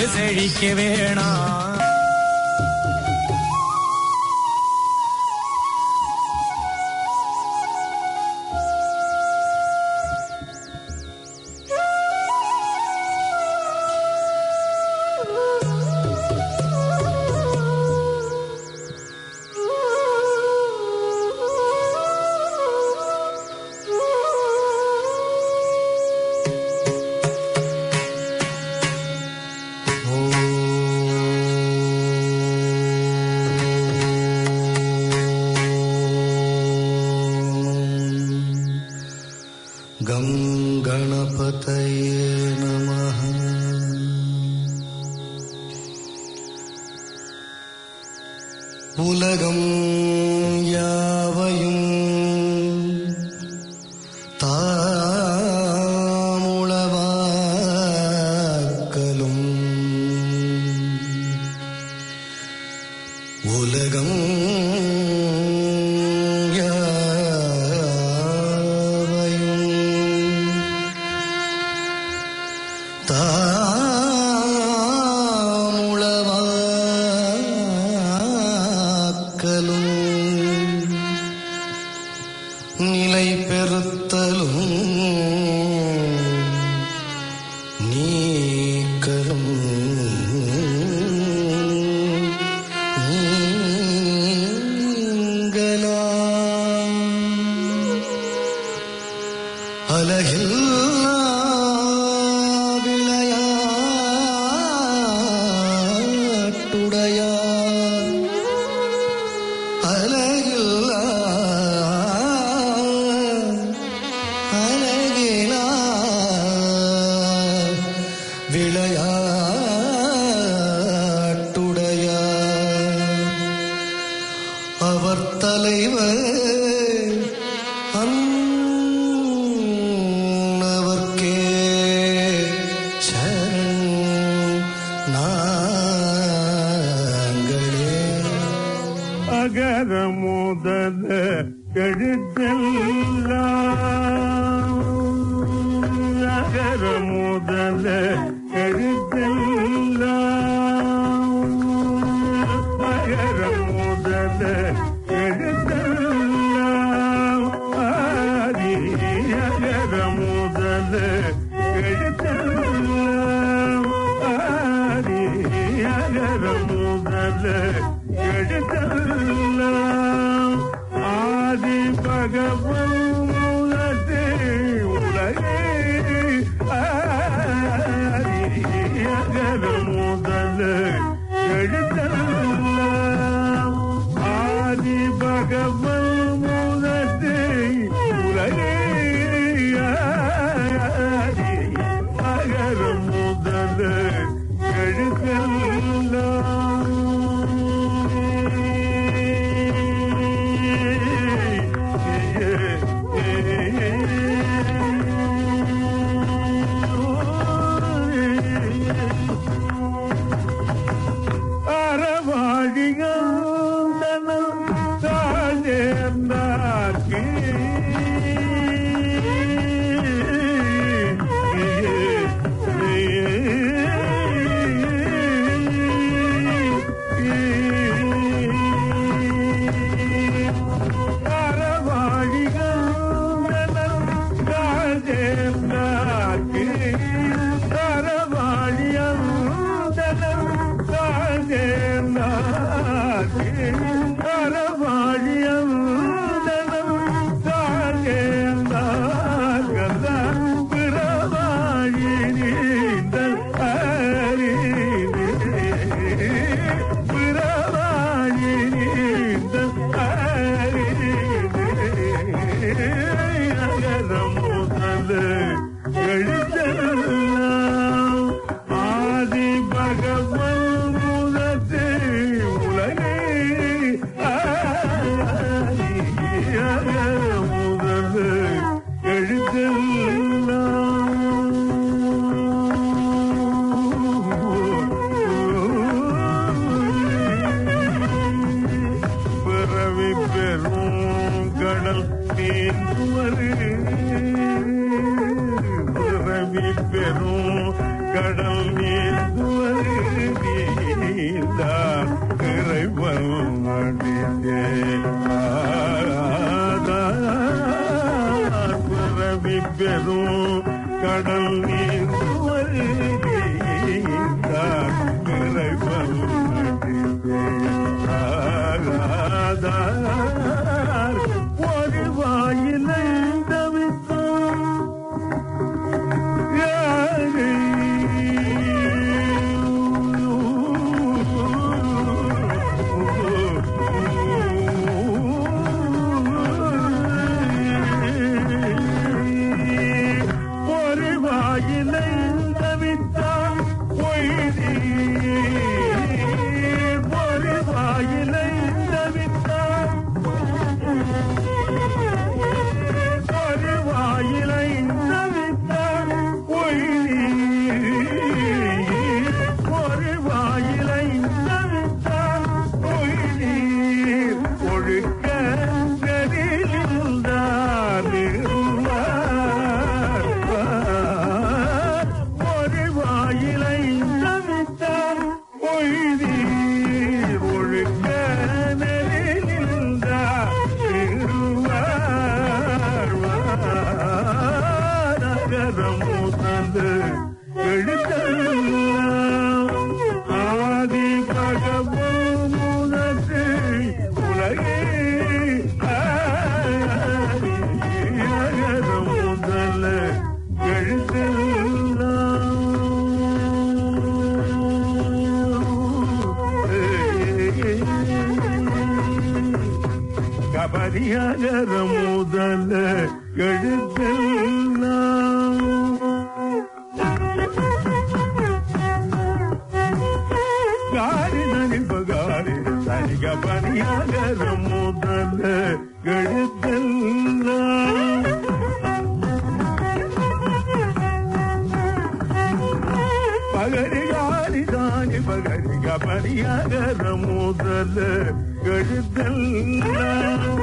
செழிக்க வேணாம் गं गणपतये नमः உலகம் யாவையும் தாமுளவாக்கலும் உலகம் யாவையும் தாமுளவாக்கலும் நிலை பெறுத்தலும் நீக்கலும் நீங்களாம் அலகில்லா விளையாட்டுடையார் அலகில்லா அலகிலா விளையாட்டுடையார் அவர் தலைவர் அன்னவர்க்கே சரண் நாங்களே அகர முதல எழுத்தெல்லாம் அகர முதல எழுத்தெல்லாம் அகர முதல எழுத்தெல்லாம் ஆதி அகர முதல எழுத்தெல்லாம் ஆதி அகர முதல எழுத்தெல்லாம் ஆதி பகவன் முதலே உலகே ஆதி அகர முதல எழுத்தெல்லாம் ஆதி பகவன் முதலே உலகே ஆதி அகர முதல எழுதலாம் ஆதி பகவன் முதலே உலகே கடல் நீந்துவர் இறைவன் ஆராதார் ஒரு வாயிலை தவித்தான் யாரை ஒரு வாயிலை தவித்தான் பொய்தி ஒரு வாயிலை தவித்தான் ஒரு வாயிலை தவித்தான் பொய்தி ஒரு வாயிலை தவித்தான் பொய்தி ஒழுக்க நெறிந்தார் ஒரு வாயிலை தவித்தான் பொய்தி ஒழுக்க நெறிந்தார் நகரம் முதந்து எழுத்தெல்லாம் ஆதி பகவன் முதற்று உலகே நகரம் முதல்ல எழுத்தெல்லாம் கபரியாகர முதல எழுத்தெல்லாம் காரி நனி பகாரி தனி கபரியாகர முதல எழுத்தெல்லாம் பகரி காரி தானி பகரி கபரியாகர முதல எழுத்தெல்லாம்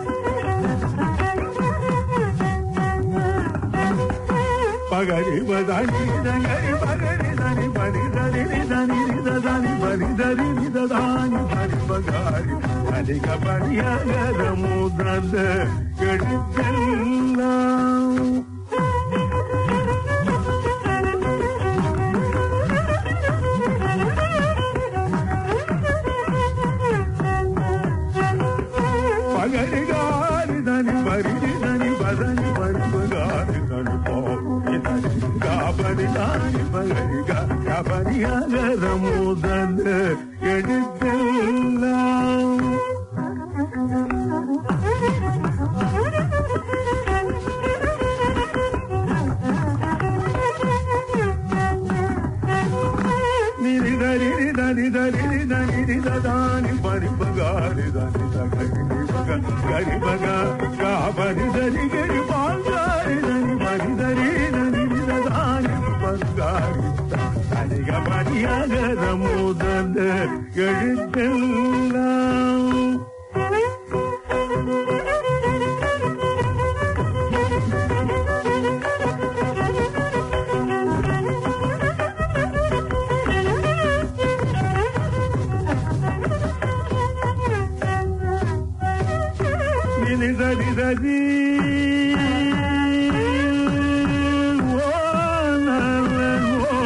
பகரி பதானி தங்கரி பகரி தனி பரி தரி தனி தனி பரி தரி ததானி பரி பகாரி அதிக பரியாக முதல எடுத்தெல்லாம் பகரி காரி தனி பரி தனி பதனி பரி பகாரி தனி போரி தனி காபரி தானி பகரி கபரியாக முதல எடுத்தெல்லாம் நிரி தரி தரி தரி தரி ததானி பரி பகாரி தனி தகரி பக கரி பக காபரி தரி கரி பாங்காரி தனி பரி தரி தனி ததானி பங்காரி அதிக பரியாக முதல எழுத்தெல்லாம் நினி தரி தரி ஓ நல்ல ஓ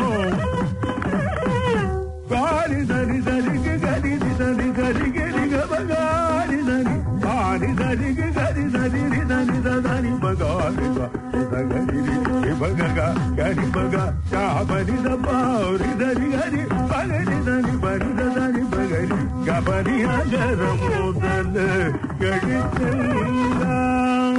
காரி தரி தரிக்கு கரி தரி கரி கரி கபகாரி தரி காரி தரிக்கு கரி தரி தரி தரி பகாரி தகரி பகக கரி பக காபரி தபாரி தரி கரி பகரி தரி பரி தரி பகரி கபரி அகர முதல கழித்தெல்லாம்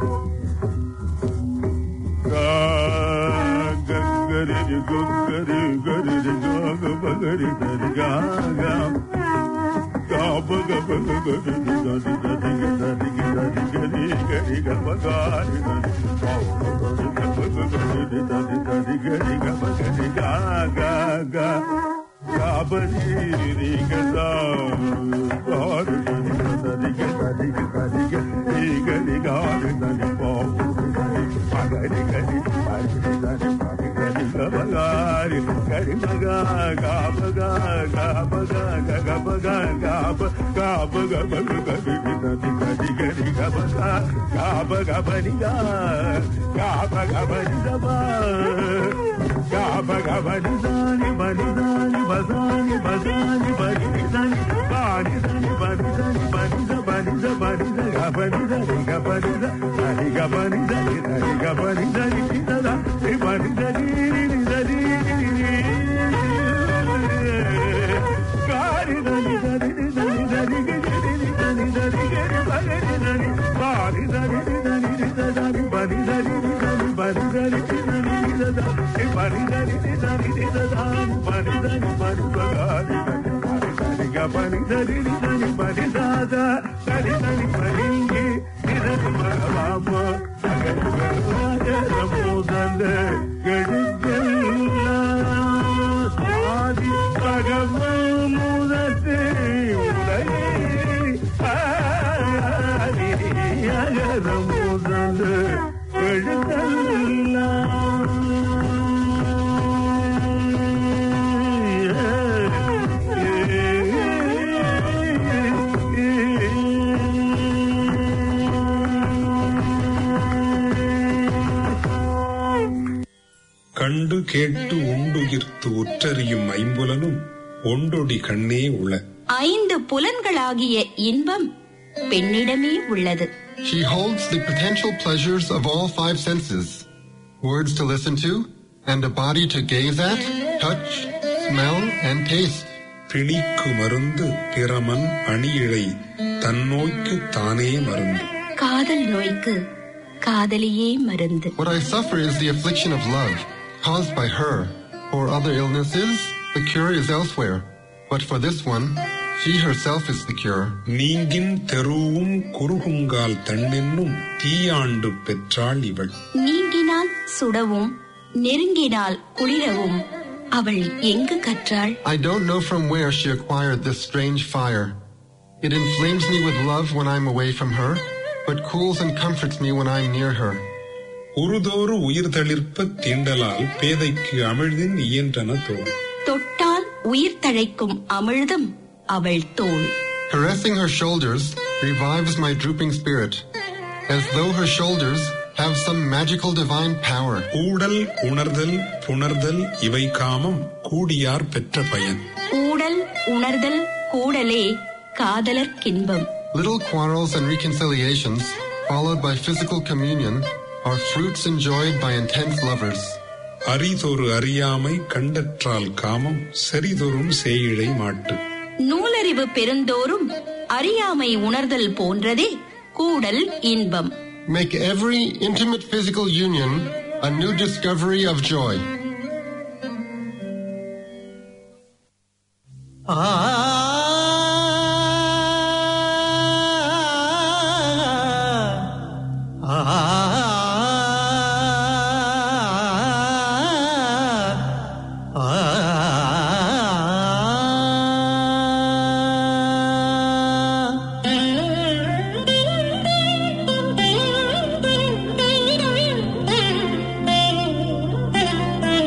கங்கரி குக்கரி gari sari ga ga ga ba ga ba ga ga di di da di da di ga da di ga da di ga di ga di ga ba ga di da di ga ba ga ga ga di di da di da di ga di ga ba ga di ga ga ga ga ba di di ga da ga di da di ga da di ga da di ga da di ga di ga di ga di da di ba ba ga di ga di ba di da di ba di ga di ga ba ga di ga di ba ga ga ba ga ga ba ga ga ga ba ga ga ba ga ba ga ba ga ga di di da di ga di ga di ga ba ga ga ba ga ba di ga ga ba ga ba di da ba ga ba ga ba di da ni ba di da ni ba da ni ba da ni ba di di da ni ba di da ni ba di da ni ba di da ba di da ba di da ga ba di da ni ga ba di da ba di ga ba di da ni da ni ga ba di da ni di da da ni ba di da ni ni ni da ni ni ni ni ga di da ni da ni ni da ni da ni ga di ni da ni da ni ga di ba ga di da ni ba di da ni ni da ni ni da da ni ba di da ni ni da ni ba di da ni ni da ni ni da da ni ba di da ni ni da ni ni da da ba di da ni ba di ba ga di da ni ba di da ni ga ba di da ni ni da ni ba di da da da ni da ni ba di ni ni da ni ba ga ba ma ga ga ga ga ga ga mo da le ga di ga la ஆதி பகமுதத்து உலை ஆதி அகரம் முதல் கண்டு கேட்டு உண்டுயிர்த்து உற்றறியும் ஐம்புலனும் ஒண்டொடி கண்ணே உள ஐந்து புலன்களாகிய இன்பம் பெண்ணிடமே உள்ளது She holds the potential pleasures of all five senses words to listen to, and a body to gaze at, touch, smell, and taste. பிணிக்கு மருந்து பிரமன் அணியிழை தன்னோய்க்கு தானே மருந்து காதல் நோய்க்கு காதலியே மருந்து What I suffer is the affliction of love, caused by her. For other illnesses, the cure is elsewhere. But for this one, she herself is the cure. நீங்கின் தெருவும் குறுகுங்கால் தன்னென்னும் தீயாண்டு பெற்றாள் இவள் நீங்கினால் சுடவும் நெருங்கினால் குளிரவும் அவள் எங்கு கற்றாள் I don't know from where she acquired this strange fire. It inflames me with love when I'm away from her, but cools and comforts me when I'm near her. உருதோறு உயிர் தளிர்ப்ப தீண்டலால் பேதைக்கு அமிழ்தின் இயன்றன தோல் தொட்டால் உயிர் தழைக்கும் அமிழ்தம் அவள் தோள் Caressing her shoulders revives my drooping spirit, as though her shoulders have some magical divine power. ஊடல் உணர்தல் புணர்தல் இவை காமம் கூடியார் பெற்ற பயன் ஊடல் உணர்தல் கூடலே காதலர்க்கின்பம் Little quarrels and reconciliations, followed by physical communion, are fruits enjoyed by intense lovers. அரிதொரு அறியாமை கண்டற்றால் காமம் செறிதொரும் சேயிழை மாட்டு நூலறிவு பெருந்தோறும் அறியாமை உணர்தல் போன்றதே கூடல் இன்பம் Make every intimate physical union a new discovery of joy. Thank you.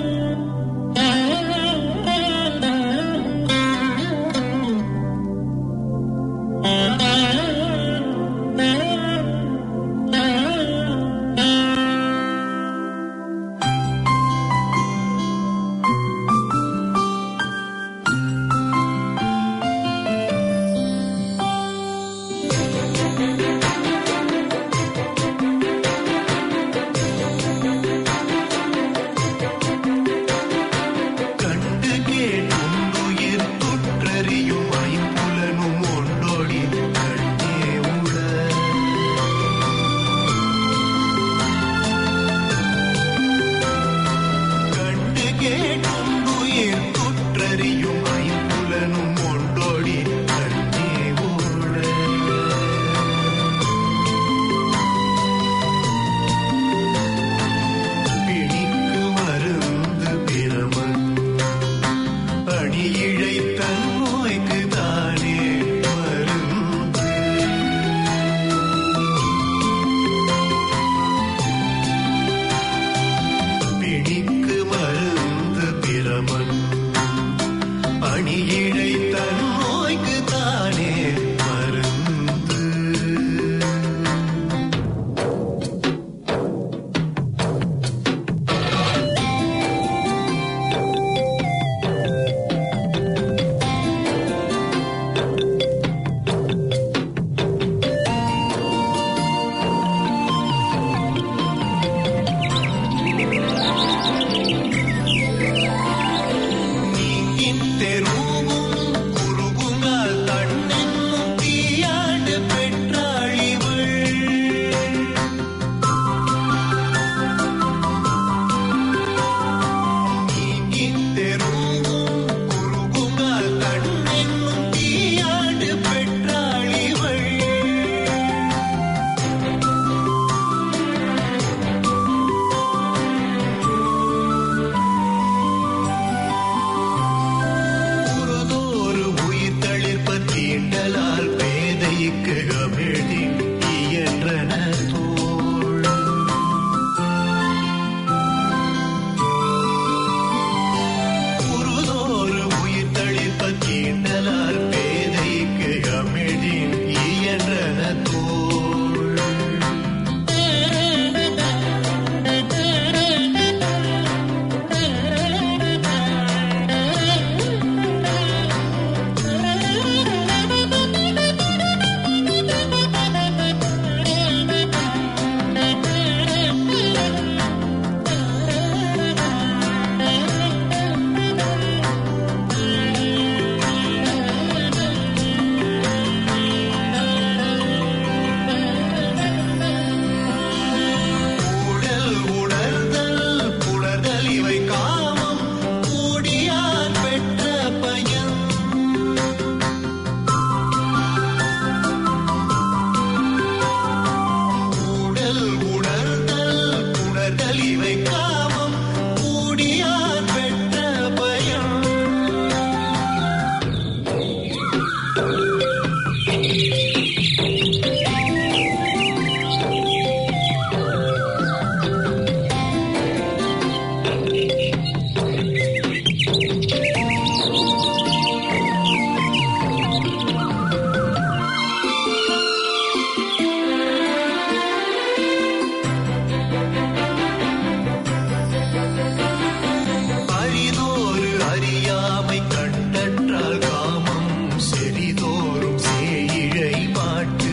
அரிதோறு அறியாமை கண்டற்றால் காமம் செறிதோறும் சேயிழை மாட்டு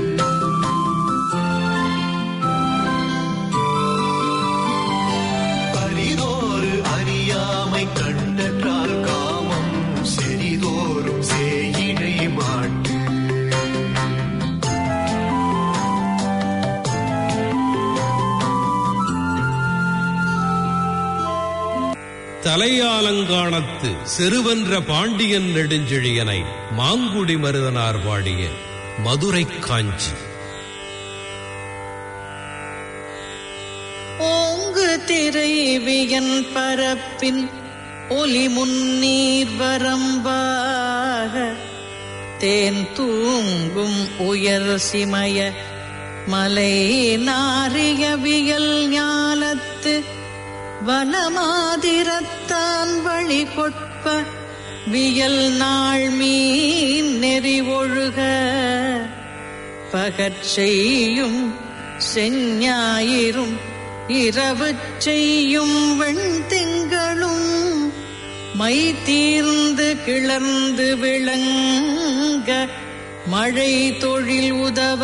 அரிதோறு அறியாமை கண்டற்றால் காமம் செறிதோறும் சேயிழை மாட்டு தலையாலங்கானத்து செருவென்ற பாண்டியன் நெடுஞ்செழியனை மாங்குடி மருதனார் பாடிய மதுரை காஞ்சி ஓங்கு திரைவியன் பரப்பின் ஒலி முன்னீர் வரம்பாக தேன் தூங்கும் உயர் சிமய மலை நாரியவியல் ஞாலத்து வனமாதிரத்தான் வழி கொட்ப வியல் நாள் மீன் நெறி ஒழுக பகற்செய்யும் செஞ்ஞாயிரும் இரவு செய்யும் வெண்திங்களும் மை தீர்ந்து கிளர்ந்து விளங்க மழை தொழில் உதவ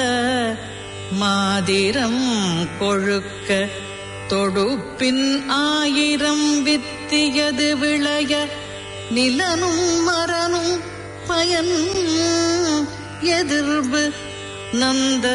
மாதிரம் கொழுக்க தொடுப்பின் ஆயிரம் வித்தியது விளைய நிலனும் மரனும் பயன் எதிர்வு நந்த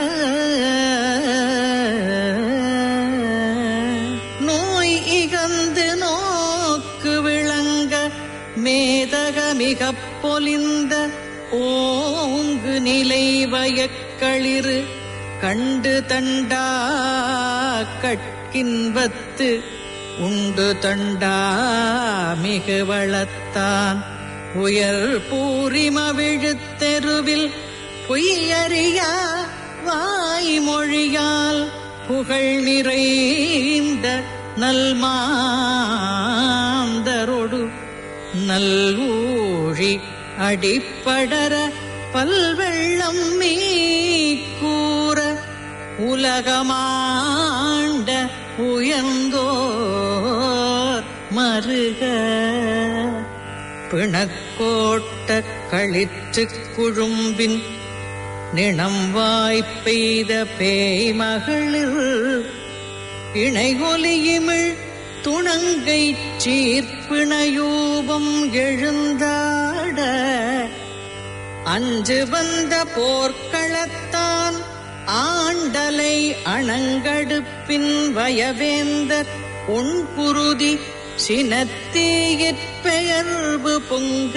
நோய் இகந்து நோக்கு விளங்க மேதக மிகப் பொலிந்த ஓங்கு நிலை வயக்களிறு கண்டு தண்டா கட்கின்பத்து உண்டு தண்டா மிகு வளத்தான் உயர் பூரிம விழுத்தெருவில் பொய்யறியா வாய்மொழியால் புகழ் நிறைந்த நல்மாந்தரொடு நல்லூழி அடிப்படர பல்வெள்ளம் மீக்கூற உலகமாண்ட உயர்ந்தோர் மருக பிணக்கோட்ட களிற்றுக் குழும்பின் நிணம் வாய்ப்பெய்த பேய் மகளிர் இணைகொலியிமிழ் துணங்கை சீர்ப்பிணையூபம் எழுந்தாட அஞ்சு வந்த போர்க்களத்தான் ஆண்டலை அணங்கடுப்பின் வயவேந்தர் உண்குருதி சினத்தீயிற்பெயர்வு பொங்க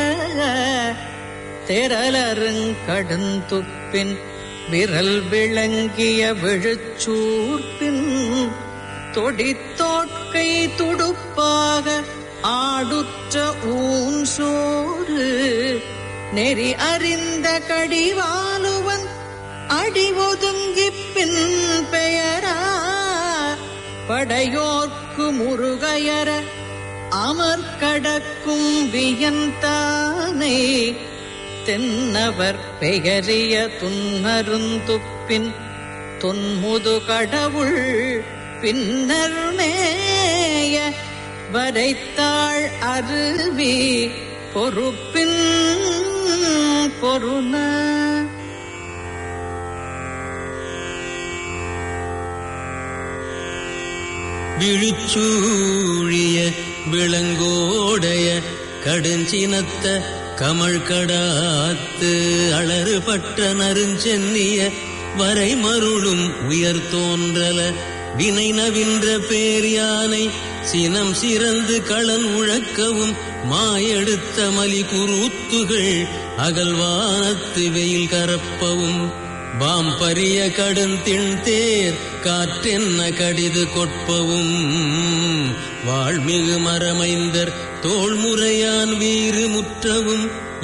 தெரலருங்கடுந்துப்பின் விரல் விளங்கிய விழுச்சூர்ப்பின் தொடித்தோட்கை துடுப்பாக ஆடுற்ற ஊன் சோறு நெறி அறிந்த கடிவாலுவன் அடி ஒதுங்கிப் பின் பெயரா படையோர்க்கு முருகையர அமர்கடக்கும் வியந்தானே தென்னவர் பெயரிய துன்னருந்துப்பின் தொன்முது கடவுள் பின்னர் மேய வரைத்தாள் அருவி பொறுப்பின் பொருண விழிச்சூழிய விளங்கோடைய கடுஞ்சினத்த கமழ்கடாத்து அலறுபட்ட நறுஞ்சென்னிய வரைமருளும் உயர் தோன்றல வினை நவின்ற பேர் யானை சினம் சிறந்து களன் உழக்கவும் மாயெடுத்த மலி குருத்துகள் அகல்வானத்து வெயில் கரப்பவும் பாம்பரிய கடுந்திண் தேர் காற்றென்ன கடிது கொட்பவும் வாழ்மிகு மரமைந்தர் தோள்முறையான் வீறு முற்றவும்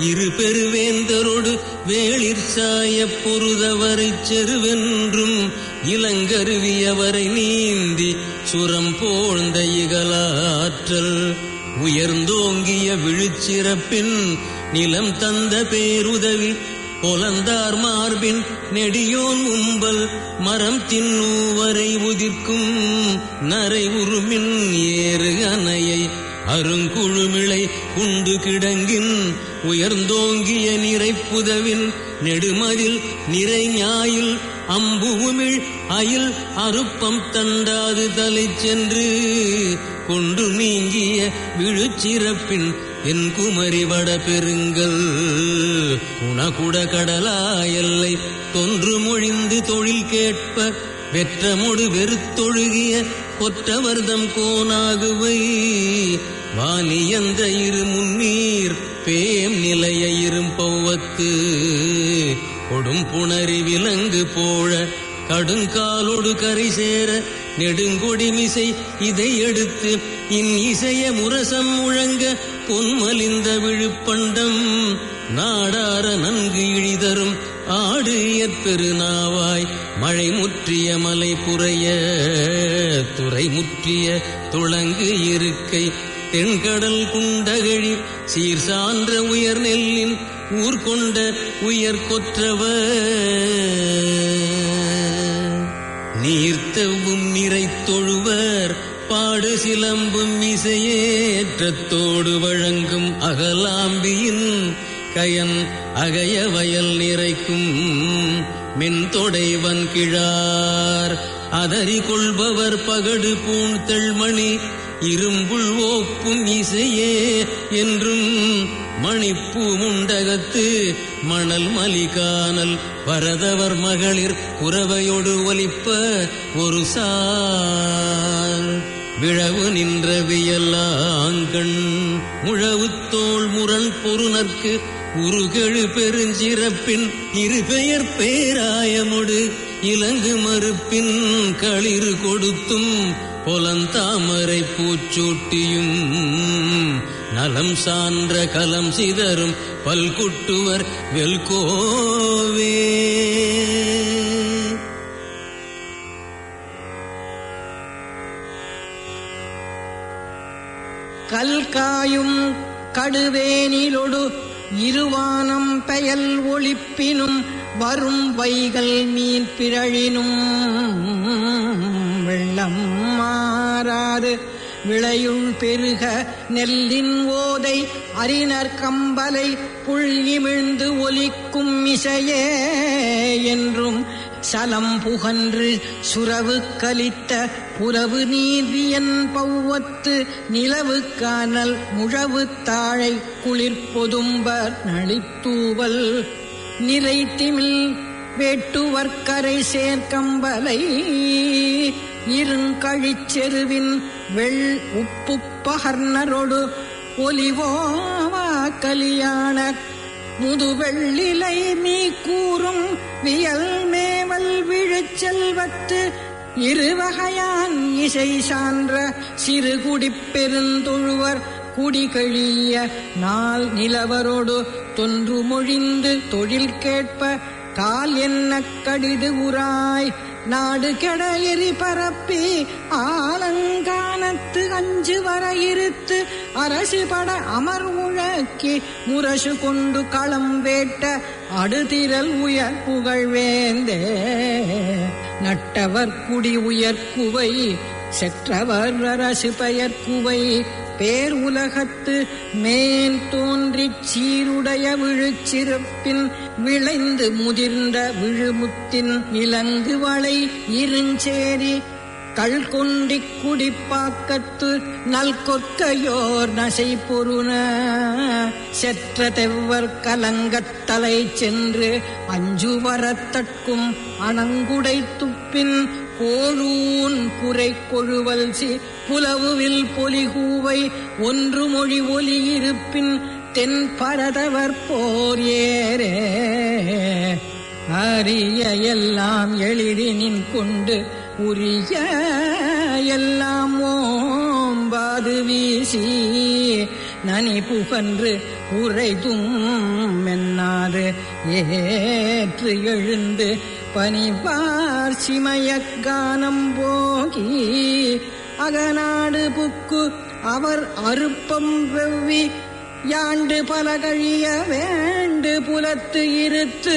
இரு பெருவேந்தரோடு வேளிர் சாய பொருதவரைச் செருவென்றும் இளங்கருவியவரை நீந்தி சுரம் போழ்ந்த இகலாற்றல் உயர்ந்தோங்கிய விழுச்சிறப்பின் நிலம் தந்த பேருதவி பொலந்தார் மார்பின் நெடியோன் உம்பல் மரம் தின்னூவரை உதிர்க்கும் நரை உருமின் ஏறு அணையை அருங்குழுமிளை உண்டு கிடங்கின் உயர்ந்தோங்கிய நிறைப்புதவின் நெடுமதில் நிறை ஞாயில் அம்புமிழ் அயில் அருப்பம் தண்டாது தலை சென்று கொண்டு நீங்கிய விழுச்சிறப்பின் என் குமரி வட பெருங்கல் குணகுட கடலா எல்லை தொன்று மொழிந்து தொழில் கேட்ப வெற்றமொடு வெறுத்தொழுகிய கொற்றவர்தம் கோனாகுவை வாலியந்த இரு முன்னீர் பேம் நிலைய இரும்பௌவத்து கொடும் புணரி விலங்கு போழ கடுங்காலோடு கரை சேர நெடுங்கொடிமிசை இதை எடுத்து இன் இசைய முரசம் முழங்க பொன்மலிந்த விழுப்பண்டம் நாடார நன்கு இழிதரும் ஆடு பெருநாவாய் மழை முற்றிய மலை புறைய துறை முற்றிய துளங்கு இருக்கை தென்கடல் குண்டகழி சீர் சான்ற உயர் நெல்லின் ஊர் கொண்ட உயர் கொற்றவர் நீர்த்தவும் நிறை தொழுவர் பாடு சிலம்பும் இசையேற்றத்தோடு வழங்கும் அகலாம்பியின் கயன் அகய வயல் நிறைக்கும் மென்தொடைவன் கிழார் அதறி கொள்பவர் பகடு பூண் தெள்மணி இரும்புள் ஓப்பும் இசையே என்றும் மணிப்பூ முண்டகத்து மணல் மலிகானல் வரதவர் மகளிர் குறவையொடு ஒலிப்ப ஒரு சால் விழவு நின்ற வியலாங்கண் முழவுத்தோள் முரண் பொருநர்க்கு உருகெழு பெருஞ்சிறப்பின் இரு பெயர் பேராயமொடு இலங்கு மறுப்பின் களிறு கொடுத்தும் பொலந்தாமரை பூச்சூட்டியும் நலம் சான்ற கலம் சிதறும் பல்குட்டுவர் வெல்கோவே கல்காயும் கடுவேனிலொடு இருவானம் பெயல் ஒளிப்பினும் வரும் வைகள் மீன் பிறழினும் வெள்ளம் மாறாது விளையுள் பெருக நெல்லின் ஓதை அறிஞர் கம்பலை புள்ளிமிழ்ந்து ஒலிக்கும் இசையே என்றும் சலம் புகன்று சுரவு கலித்த புலவு நீதியன் பௌவத்து நிலவு கானல் முழவு தாழை குளிர்பொதும்பர் நளித்தூவல் நிறைத்திமில் வேட்டுவர்க்கரை சேர்க்கம்பலை இருங்கழிச்செருவின் வெள் உப்பு பகர்னரொடு ஒலிவோவா கலியான முதுவெள்ளிலை நீ கூறும் வியல் மேவல் விழுச்செல்வத்து இருவகையான் இசை சான்ற சிறுகுடிப் பெருந்தொழுவர் குடிகழிய நாள் நிலவரோடு தொன்று மொழிந்து தொழில் கேட்ப கால் என்ன கடிது உராய் நாடு கெட எரி பரப்பி ஆலங்கானத்து அஞ்சு வர இருத்து அரசு பட அமர் உழக்கி முரசு கொண்டு களம் வேட்ட அடுதிரல் உயர் புகழ்வேந்தே நட்டவர் குடி உயர்குவை செற்றவர் அரசு பெயர் குவை பேர் உலகத்து மேல் தோன்றிச் சீருடைய விழுச்சிறப்பின் விளைந்து முதிர்ந்த விழுமுத்தின் இலங்கு வளை இருஞ்சேரி கள் கொண்டிக் குடிப்பாக்கத்து நல் கொற்கையோர் நசை பொருண செற்ற தெவ்வர் கலங்கத்தலை சென்று அஞ்சு வரத்தட்கும் அணங்குடை துப்பின் கோழூன் குறை கொழுவல் சி புலவுவில் பொலிகூவை ஒன்று மொழி ஒலி இருப்பின் தென் பரதவர் போர் ஏரே அரிய எல்லாம் எளிதினின் கொண்டு உரிய எல்லாம் ஓம்பாது வீசி நனி புகன்று உரைதும் மென்னாது ஏற்று எழுந்து பனிவார் சிமயக் கானம் போகி அகநாடு புக்கு அவர் அருப்பம் வெவ்வி யாண்டு பல கழிய வேண்டு புலத்து இருத்து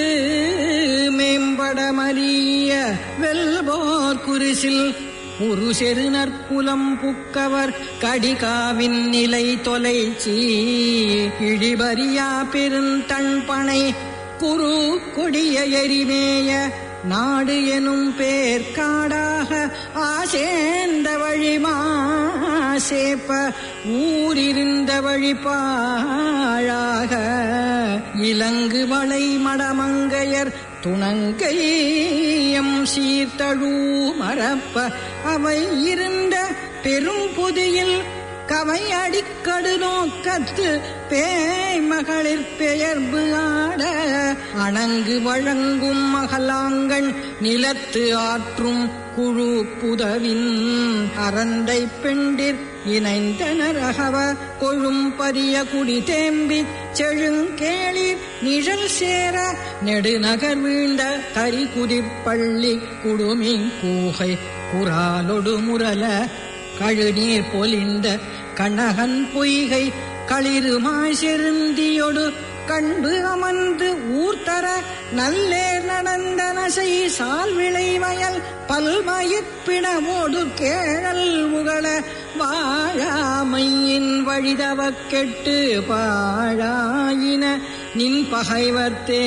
மேம்படமறிய வெல்வோர் குரிசில் ஒரு செருநற்புலம் புக்கவர் கடிகாவின் நிலை தொலைச்சி இடிபரியா பெருந்தண்பனை குரு கொடிய எரிமேய நாடு எனும் பேர் காடாக ஆசேந்த வழிமா சேப்ப ஊரிருந்த வழிபாழாக இலங்கு வளை மடமங்கையர் துணங்கையம் சீர்த்தழூ மரப்ப அவை இருந்த பெரும் புதியில் கவை அடிக்கடு நோக்கத்து பேய் மகளிர் பெயர்பு ஆட அணங்கு வழங்கும் மகளாங்கண் நிலத்து ஆற்றும் குழு புதவின் அரந்தை பெண்டிர் இணைந்தனர் அகவ கொழும் பரிய குடி தேம்பி செழுங்கேளிர் நிழல் சேர நெடுநகர் வீழ்ந்த கரி குதிப்பள்ளி குடுமி கூகை குராலொடு முரல கழுநீர் பொலிந்த கண்ணகன் பொய்கை களிருமாய் செருந்தியொடு கண்டு அமர்ந்து ஊர்த்தர நல்லே நடந்த நசை சால்விளை வயல் பல்மயிற்பிணமோடு கேழல் உகள வாழாமையின் வழிதவ கெட்டு பாழாயின நின் பகைவர்த்தே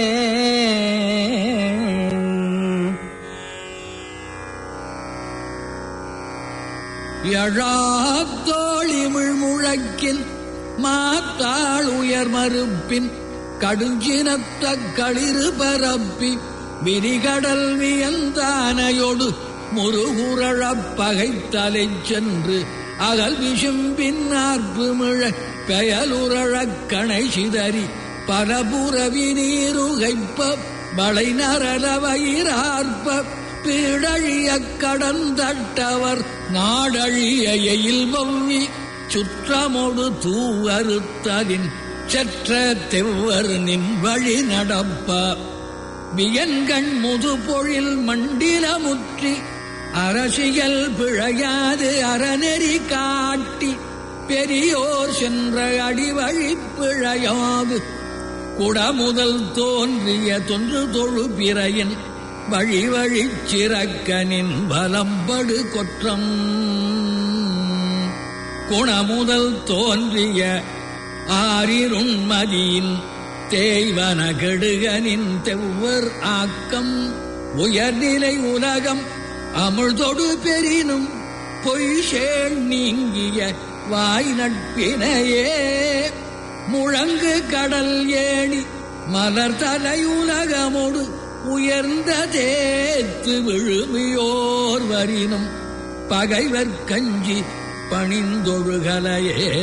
எழாத்தோழிமிழ் முழக்கின் மாத்தாள் உயர் மறுப்பின் கடுஞ்சினத்த களிறு பரப்பி விரிகடல் வியந்தானையொடு முருகுரழப் பகைத்தலை சென்று அகல் விசும்பின் ஆர்ப்பு மிழ பெயலுரழக் கணை சிதறி பரபுரவி நீருகைப்ப வளை நரலவயிரார்ப்ப பீடழிய கடந்தட்டவர் நாடழிய எயில் வவ்வி சுற்றமொடு தூவறுத்தலின் செற்ற தெவ்வர் நின் வழி நடப்ப வியன்கண் முதுபொழில் மண்டிலமுற்றி அரசியல் பிழையாது அறநெறி காட்டி பெரியோர் சென்ற அடிவழி பிழையாது குடமுதல் தோன்றிய தொன்று தொழு பிறையின் வழி வழி சிறக்கனின் வலம்படு கொற்றம் குணமுதல் தோன்றிய ஆரிருண்மதியின் தேய்வன கெடுகனின் தெவ்வர் ஆக்கம் உயர்நிலை உலகம் அமிழ்தொடு பெரினும் பொய்சேள் நீங்கிய வாய் நட்பினையே முழங்கு கடல் ஏணி மலர் தலையுலகமோடு உயர்ந்த தேத்து விழுமியோர் வரினும் பகைவர் கஞ்சி பணிந்தொழுகலையே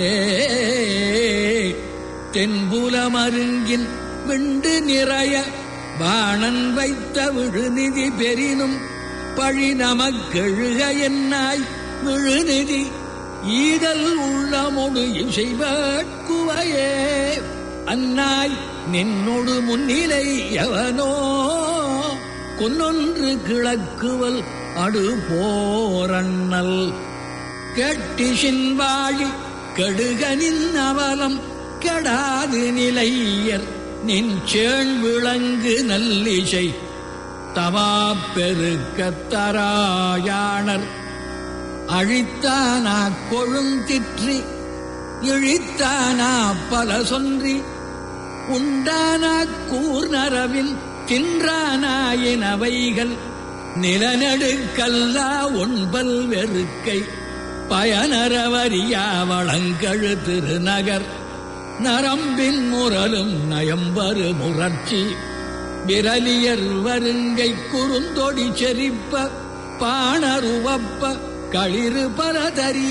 தென்புலமருங்கின் விண்டு நிறைய வாணன் வைத்த விழுநிதி பெரினும் பழி நமக்கெழுக என்னாய் விழுநிதி ஈதல் உள்ளமொடு இசைவட்குவையே அன்னாய் நின்னொடு முன்னிலை எவனோ கொன்னொன்று கிழக்குவல் அடு போரண்ணல் கெட்டிசின் வாழி கெடுகனின் அவலம் கெடாது நிலையர் நின் சேண் விளங்கு நல்லிசை தவா பெருக்கத்தராயாணர் அழித்தானா கொழுந்திற்றி இழித்தானா பல சொன்றி உண்டானா கூர்நரவின் தின்றானாயினவைகள் நிலநடுக்கல்லா ஒன்பல் வெறுக்கை பயனரவரியா வளங்கழு திருநகர் நரம்பின் முரலும் நயம்பரு முரட்சி விரலியர் வருங்கை குறுந்தொடி செரிப்ப பாணருவப்ப களிறு பரதரி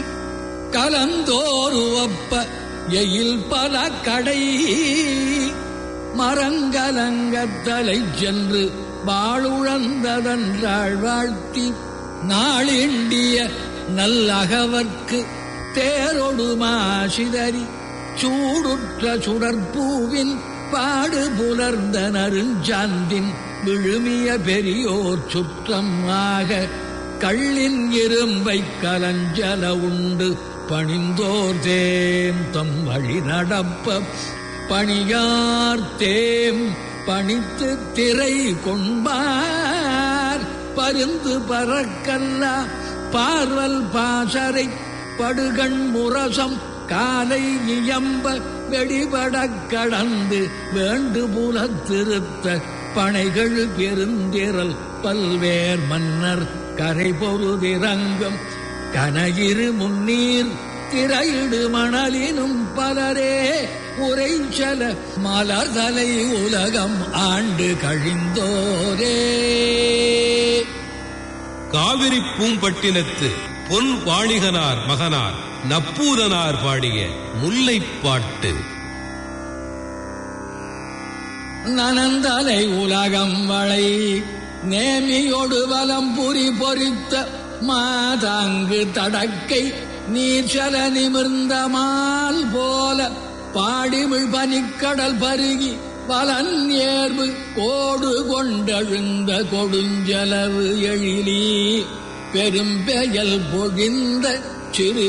கலந்தோருவப்ப எயில் பல கடை மரங்கலங்கத்தலை சென்று வாழுழந்ததன்றாள் வாழ்த்தி நாளிண்டிய நல்லகவர்க்கு தேரொடு மாசிதறி சூடுற்ற சுடற்பூவின் பாடு புலர்ந்த நறுஞ்சாந்தின் விழுமிய பெரியோர் சுற்றம் ஆக கள்ளின் இரும்பை கலஞ்சல உண்டு பணிந்தோர் தேம் தம் வழி நடப்ப பணியார் தேம் பணித்து திரை கொண்பார் பருந்து பறக்கல்ல பார்வல் பாசரை படுகண் முரசம் காலை இயம்ப வெடிபடக் கடந்து வேண்டு புலத்திருத்த பனைகள் பெருந்திரல் பல்வேர் மன்னர் கரை பொருதிரங்கம் கனகிரு முன்னீர் திரையிடு மணலினும் பலரே உரைச்சல மலர்தலை உலகம் ஆண்டு கழிந்தோரே காவிரி பூம்பட்டினத்து பொன் வாணிகனார் மகனார் நப்பூதனார் பாடிய முல்லைப்பாட்டு நனந்தலை உலகம் வளை நேமியோடு வலம் புரி பொறித்த மாதாங்கு தடக்கை நீர்ச்சல நிமிர்ந்த மால் போல பாடிமிழ் பனிக்கடல் பருகி பலன் ஏர்வு கோடு கொண்டழுந்த கொடுஞ்சலவு எழிலி பெரும்பெயல் பொழிந்த சிறு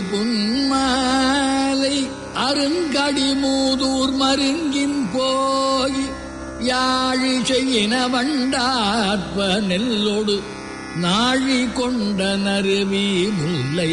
புன்மாலை அருங்கடி மூதூர் மருங்கின் போய் யாழி செய்யின வண்டாற்ப நெல்லொடு நாழி கொண்ட நறுவி முல்லை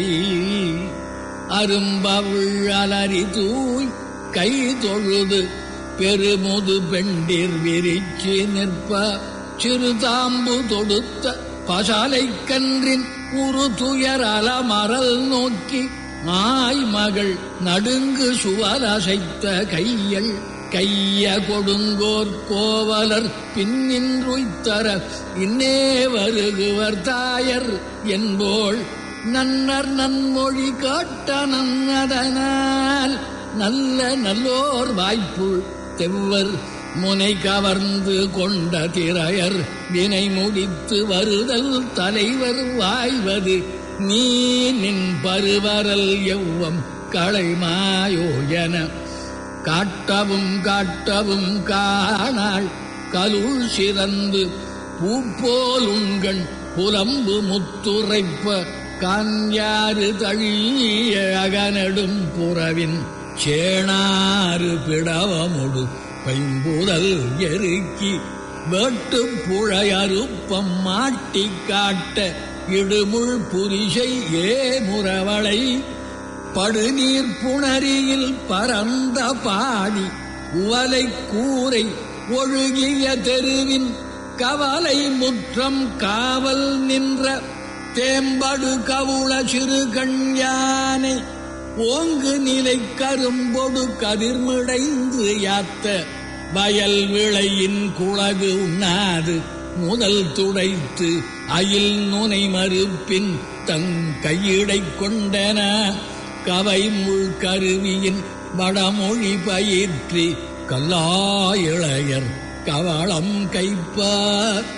அரும்பவுள் அலறி தூய் கை தொழுது பெருமுது பெண்டிர் விரிச்சு நிற்ப சிறுதாம்பு தொடுத்த பசாலை கன்றின் உரு துயர் அலமரல் நோக்கி ஆய் மகள் நடுங்கு சுவர் அசைத்த கையள் கைய கொடுங்கோர் கோவலர் பின்னின்றுய்த்தர இன்னே வருகுவர் தாயர் என்போள் நன்னர் நன்மொழி காட்ட நன்னதனால் நல்ல நல்லோர் வாய்ப்பு தெவ்வர் முனை கவர்ந்து கொண்ட திரையர் வினை முடித்து வருதல் தலைவர் வாய்வது நீ நின் பருவரல் எவ்வம் களைமாயோயன காட்டவும் காட்டவும் காணாள் கலுள் சிறந்து பூப்போல் உண்கண் புலம்பு முத்துரைப்ப காஞ்சாறு தழிய அகனடும் புறவின் சேணாறு பிடவமுடு பைம்புதல் எருக்கி வேட்டு புழையறுப்பம் மாட்டி காட்ட இடுமுள் புரிசை ஏ முறவளை படுநீர் புணரியில் பரந்த பாடி உவலை கூரை ஒழுகிய தெருவின் கவலை முற்றம் காவல் நின்ற தேம்படு கவுள சிறு கண்யானை ஓங்கு நிலை கரும்பொடு கதிர்மிடைந்து யாத்த வயல் விளையின் குளகு உண்ணாது முதல் துடைத்து அயில் நுனை மறுப்பின் தங் கையிடை கொண்டன கவை முள் கருவியின் வடமொழி பயிற்றி கல்லாயிழையர் கவளம் கைப்பார்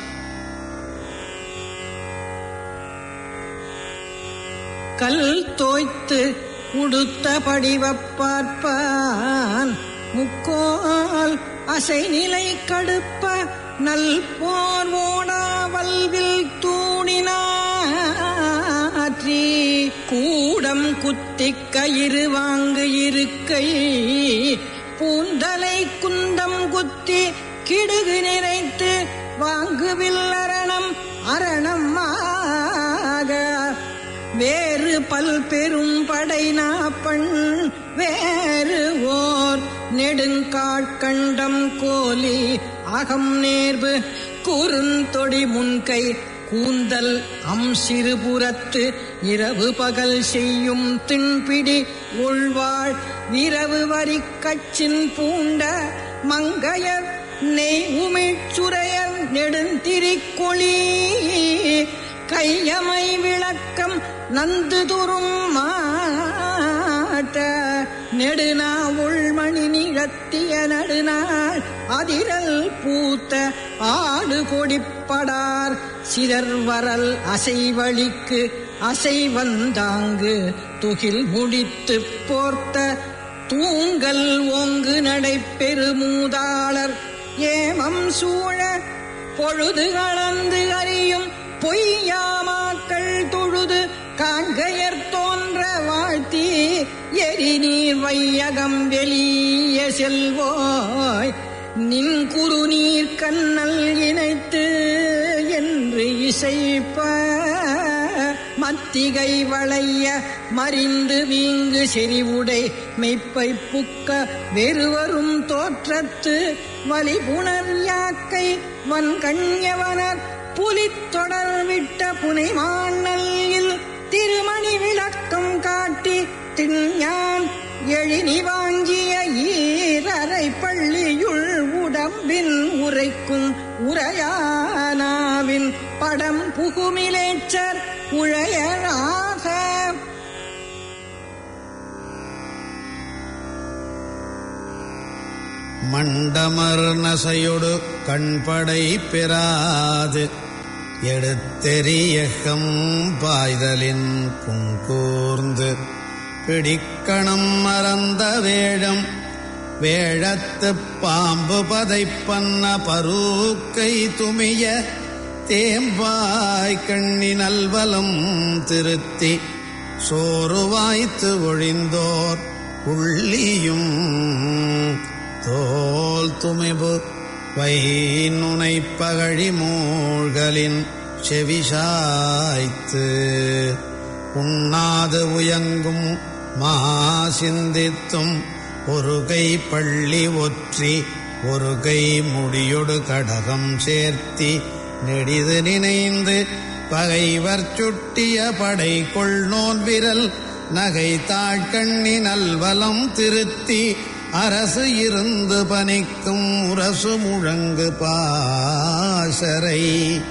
கல் தோய்த்து உடுத்த படிவப் பார்ப்பான் முக்கோல் அசை நிலை கடுப்ப நல் போர் ஓடா வல்வில் தூணினாற்றி கூடம் குத்திக் கயிறு வாங்கு இருக்கை பூந்தலை குந்தம் குத்தி கிடுகு நிறைத்து வாங்குவில் அரணம் அரணம் ஆக வேறு பல் பெரும் படை நாப்பண் வேறு ஓர் நெடுங்காட்கண்டம் கோலி அகம் நேர்வு குறுந்தொடி முன்கை கூந்தல் அம் சிறுபுறத்து இரவு பகல் செய்யும் திண்பிடி உள்வாள் இரவு வரி கச்சின் பூண்ட மங்கையர் நெய் உமிழ்ச்சுரையர் நெடுந்திரிக்கொளி கையமை விளக்கம் நந்து துரும் மாட்ட நெடுநா உள்மணி நிழத்திய நடுநாள் அதிரல் பூத்த ஆடு கொடிப்படார் சிதர்வரல் அசைவழிக்கு அசை வந்தாங்கு துகில் முடித்து போர்த்த தூங்கல் ஓங்கு நடை பெருமூதாளர் ஏமம் சூழ பொழுது கலந்து அறியும் பொய்யாமாக்கள் தொழுது காண்கையர் தோன்ற வாழ்த்தி எரிநீர் வையகம் வெளிய செல்வோய் நின் குறுநீர் கண்ணல் இணைத்து என்று இசைப்ப மத்திகை வளைய மறிந்து வீங்கு செறிவுடை மெய்ப்பை புக்க வெறுவரும் தோற்றத்து வலிபுணர் யாக்கை வன்கண்யவனர் புலித்தொடர் விட்ட புனைமாண்ணல்யில் திருமணி விளக்கம் காட்டி திஞ்ஞான் எழினி வாங்கிய ஈரரை பள்ளியுள் உடம்பின் உரைக்கும் உரையானாவின் படம் புகுமிலேச்சர் உழையராக மண்டமர் நசையொடு கண்படை பெறாது எடுத்தெறியகம் பாய்தலின் புங்கூர்ந்து பிடிக்கணம் மறந்த வேழம் வேழத்துப் பாம்பு பதைப்பன்ன பரூக்கை துமிய தேம்பாய் கண்ணி நல்வலம் திருத்தி சோறு வாய்த்து ஒழிந்தோர் உள்ளியும் தோல் துமிபு வைநுனை பகழி மூழ்கலின் செவிசாய்த்து உண்ணாது உயங்கும் மா சிந்தித்தும் ஒரு கை பள்ளி ஒற்றி ஒரு கை முடியொடு கடகம் சேர்த்தி நெடிது நினைந்து பகைவர் சுட்டிய படை கொள்நோன் விரல் நகை தாழ்கண்ணி நல்வலம் திருத்தி அரசு இருந்து பனிக்கும் முரசு முழங்கு பாசரை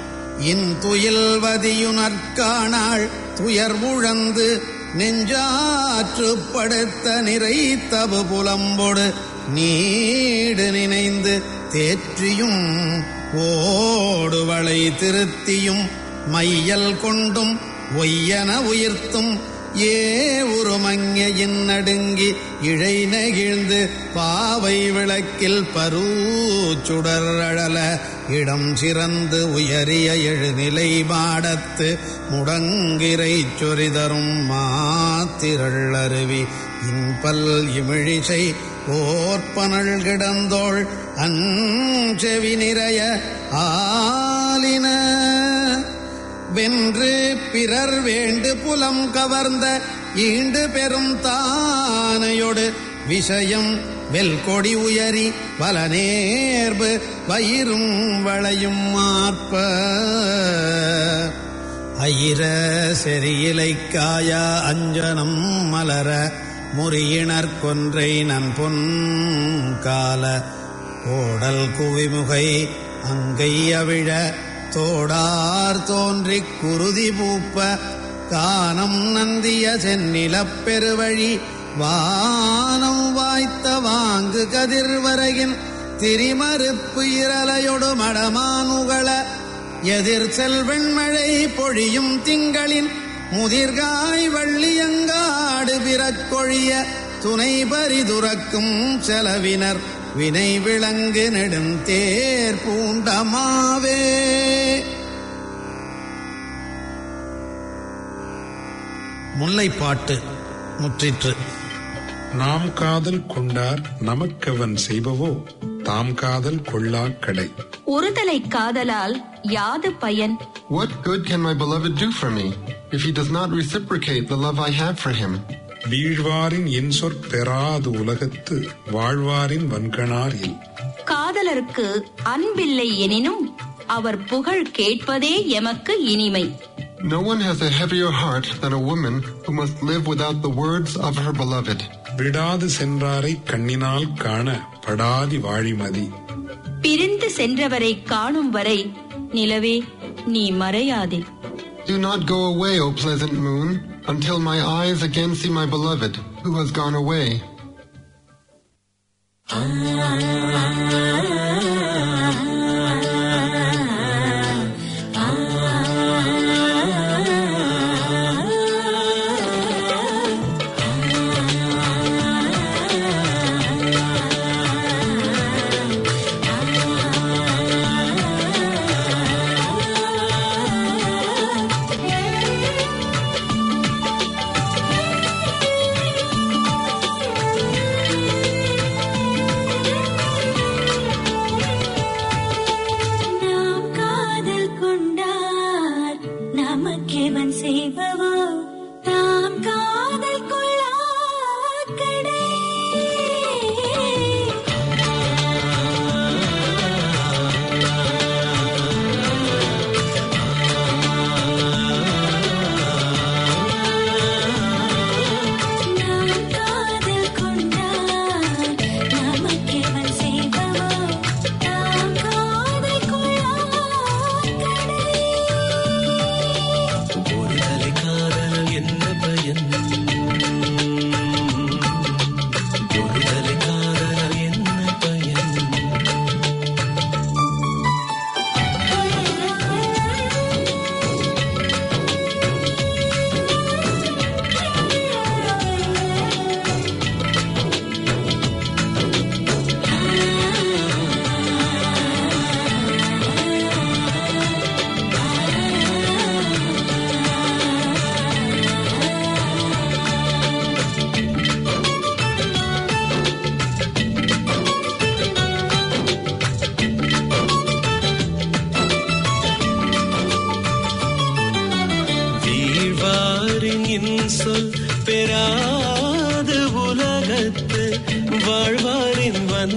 இன்துயில்வதியுனற்கானாள் துயர் முழந்து நெஞ்சாற்றுப்படுத்த நிறை தபு புலம்பொடு நீடு நினைந்து தேற்றியும் ஓடுவளை திருத்தியும் மையல் கொண்டும் ஒய்யன உயிர்த்தும் ஏ உருமங்கையின் நடுங்கி இழை நெகிழ்ந்து பாவை விளக்கில் பரூச்சுடர் அழல இடம் சிறந்து உயரிய எழுநிலை மாடத்து முடங்கிரை சொரிதரும் மாத்திரள் அருவி இன்பல் இமிழிசை ஓர்பனள் கிடந்தோள் அஞ்செவி நிறைய ஆலின வென்று பிறர் வேண்டு புலம் கவர்ந்த ஈண்டு பெரும் தானையொடு விஷயம் வெல்கொடி உயரி பல நேர்பு வயிறும் வளையும் மாற்ப ஐர செறியிலைக்காயா அஞ்சனம் மலர முறியினர் கொன்றை நன்பொன் கால ஓடல் குவிமுகை அங்கை அவிழ தோடார் தோன்றிக் குருதி பூப்ப கானம் நந்திய செந்நிலப் பெருவழி வானம் வாய்த்த வாங்கு கதிர்வரையின் திரிமறுப்பு இரலையொடு மடமானுகள எதிர் செல்வெண்மழை பொழியும் திங்களின் முதிர்காய் வள்ளியங்காடு பிறக்கொழிய துணை பரிதுறக்கும் செலவினர் வினை விளங்கு நெடுந்தேர் பூண்டமாவே முல்லைப்பாட்டு முற்றிற்று நாம் காதல் கொண்டார் நமக்கவன் செய்பவோ தாம் காதல் கொள்ளா கடை ஒருதலை காதலால் யாது பயன் What good can my beloved do for me if he does not reciprocate the love I have for him? வீழ்வாரின் இன்சொற் பெறாது உலகத்து வாழ்வாரின் வன்கணார் இல் காதலருக்கு அன்பில்லை எனினும் அவர் புகழ் கேட்பதே எமக்கு இனிமை No one has a heavier heart than a woman who must live without the words of her beloved. விடாது சென்றாரை கண்ணினால் காண படாதி வாழிமதி பிரிந்து சென்றவரை காணும் வரை நிலவே நீ மறையாதே Do not go away, O pleasant moon, until my eyes again see my beloved, who has gone away. ஆ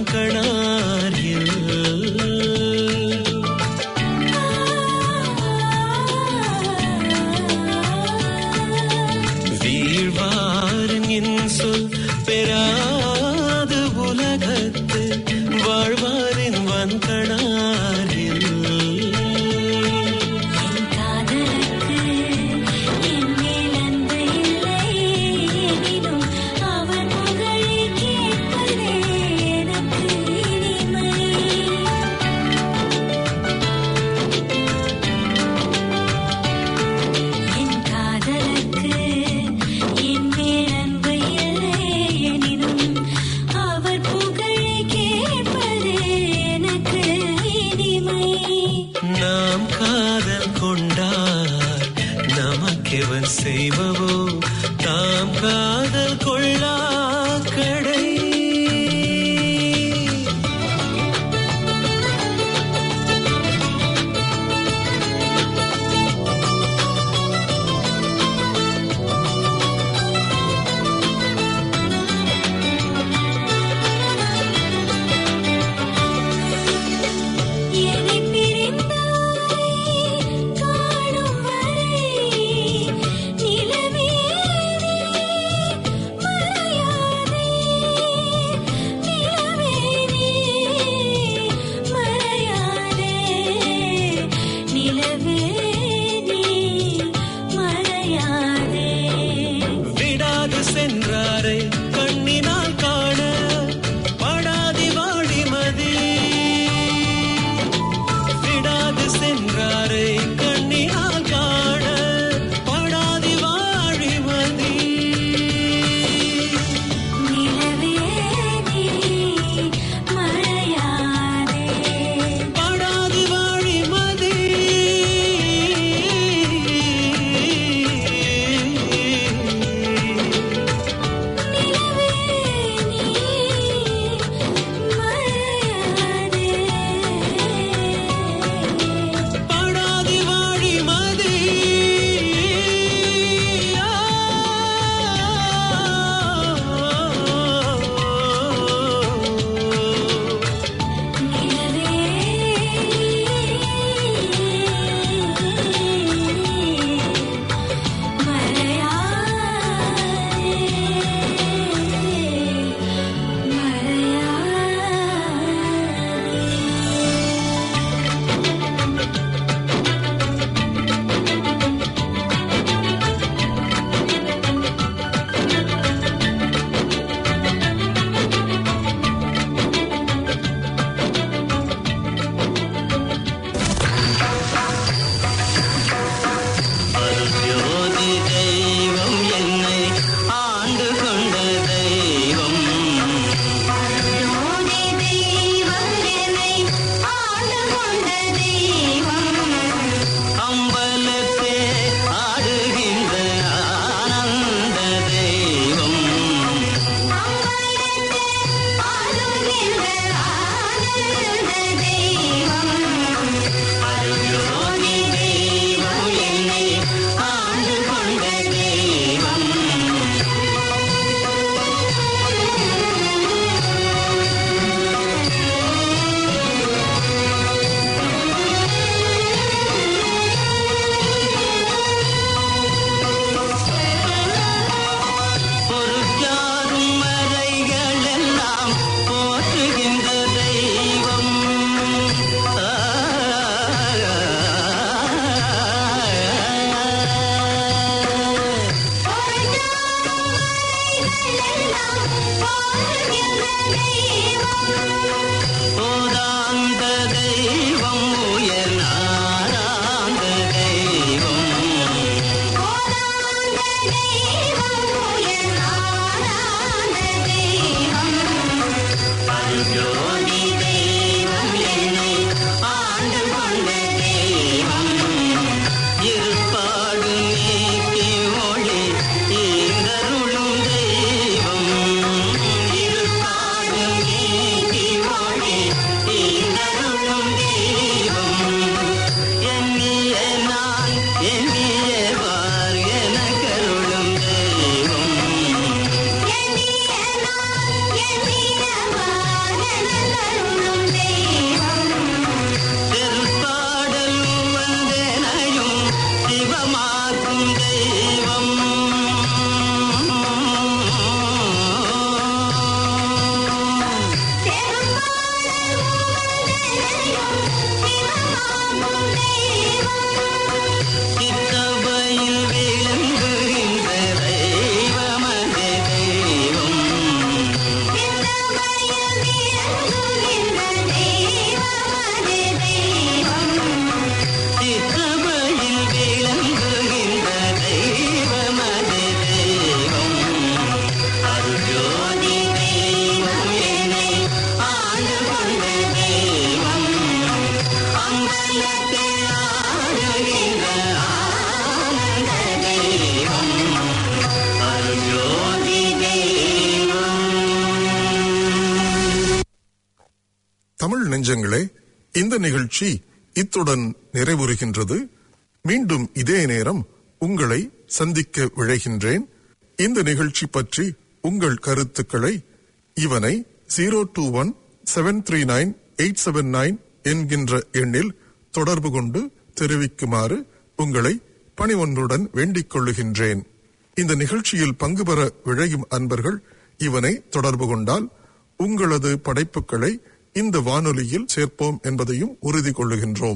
வன்கணார் வீழ்வாரின் என் சொல் பெறாது உலகத்து வாழ்வாரின் வன்கணாரில் அவர் புகழை கேட்பதே எனக்கு இனிமை நெஞ்சங்களே இந்த நிகழ்ச்சி இத்துடன் நிறைவுறுகின்றது மீண்டும் இதே நேரம் உங்களை சந்திக்க விழைகின்றேன் இந்த நிகழ்ச்சி பற்றி உங்கள் கருத்துக்களை இவனை zero two one seven three nine eight seven nine என்கின்ற எண்ணில் தொடர்பு கொண்டு தெரிவிக்குமாறு உங்களை பணிவொன்றுடன் வேண்டிக் கொள்ளுகின்றேன் இந்த நிகழ்ச்சியில் பங்கு பெற விழையும் அன்பர்கள் இவனை தொடர்பு கொண்டால் உங்களது படைப்புகளை இந்த வானொலியில் சேர்ப்போம் என்பதையும் உறுதி கொள்ளுகின்றோம்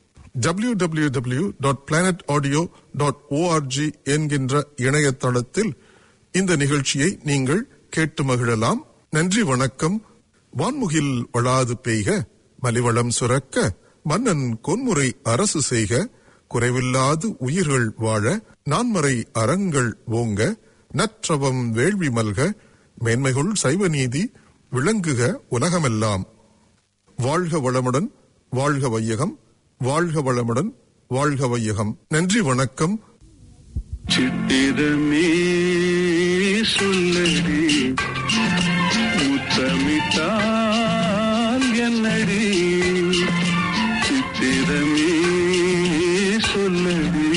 www.planetaudio.org என்கின்ற இணையதளத்தில் இந்த நிகழ்ச்சியை நீங்கள் கேட்டு மகிழலாம் நன்றி வணக்கம் வான்முகில் வளாது பெய்க மலிவளம் சுரக்க மன்னன் கொன்முறை அரசு செய்க குறைவில்லாது உயிர்கள் வாழ நான்மறை அறங்கள் ஓங்க நற்றவம் வேள்வி மல்க மேன்மைகுள் சைவ நீதி விளங்குக உலகமெல்லாம் வாழ்க வளமுடன் வாழ்க வையகம் வாழ்க வளமுடன் வாழ்க வையகம் நன்றி வணக்கம் சித்திரமே சொல்லடி முத்தமிட்டால் என்னடி சித்திரமே சொல்லடி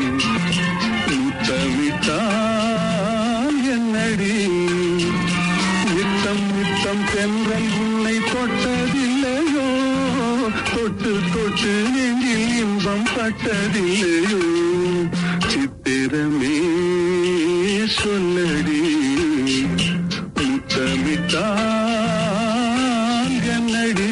முத்தமிட்டால் என்னடி நித்தம் நித்தம் தென்றல் உன்னை தொட்டதில்லையோ தொட்டு தொட்டு நெஞ்சில் இன்பம் பட்டதில்லையோ சித்திரமே சொல்லடி முத்தமிட்டால் என்னடி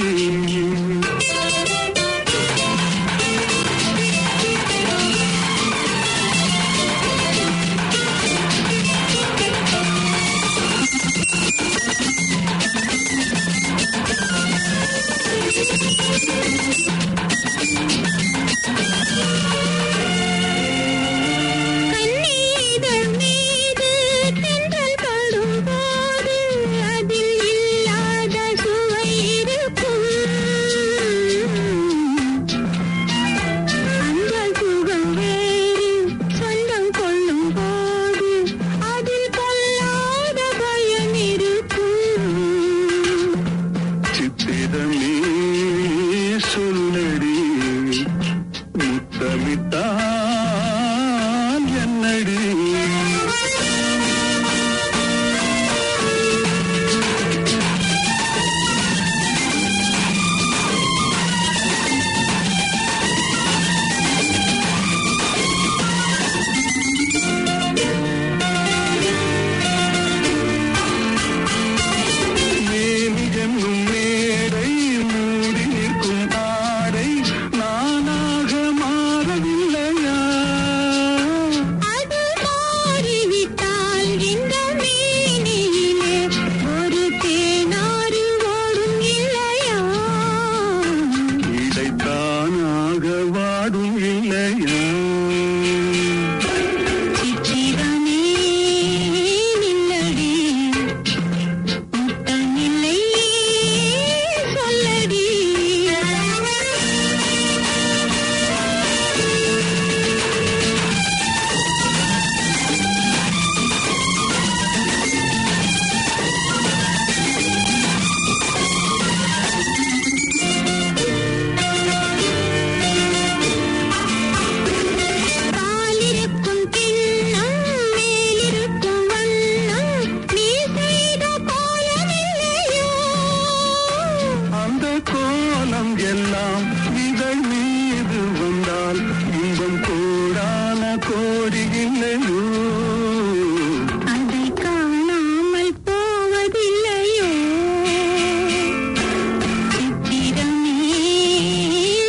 கண்ணீதழ் மீது தென்றல் படும்போது அதில் இல்லாத சுவை இருக்கும் அந்த சுகம் வேறு சொந்தம் கொள்ளும் போது அதில் கொள்ளாத பயன் இருக்கும் சித்திரமே சொல்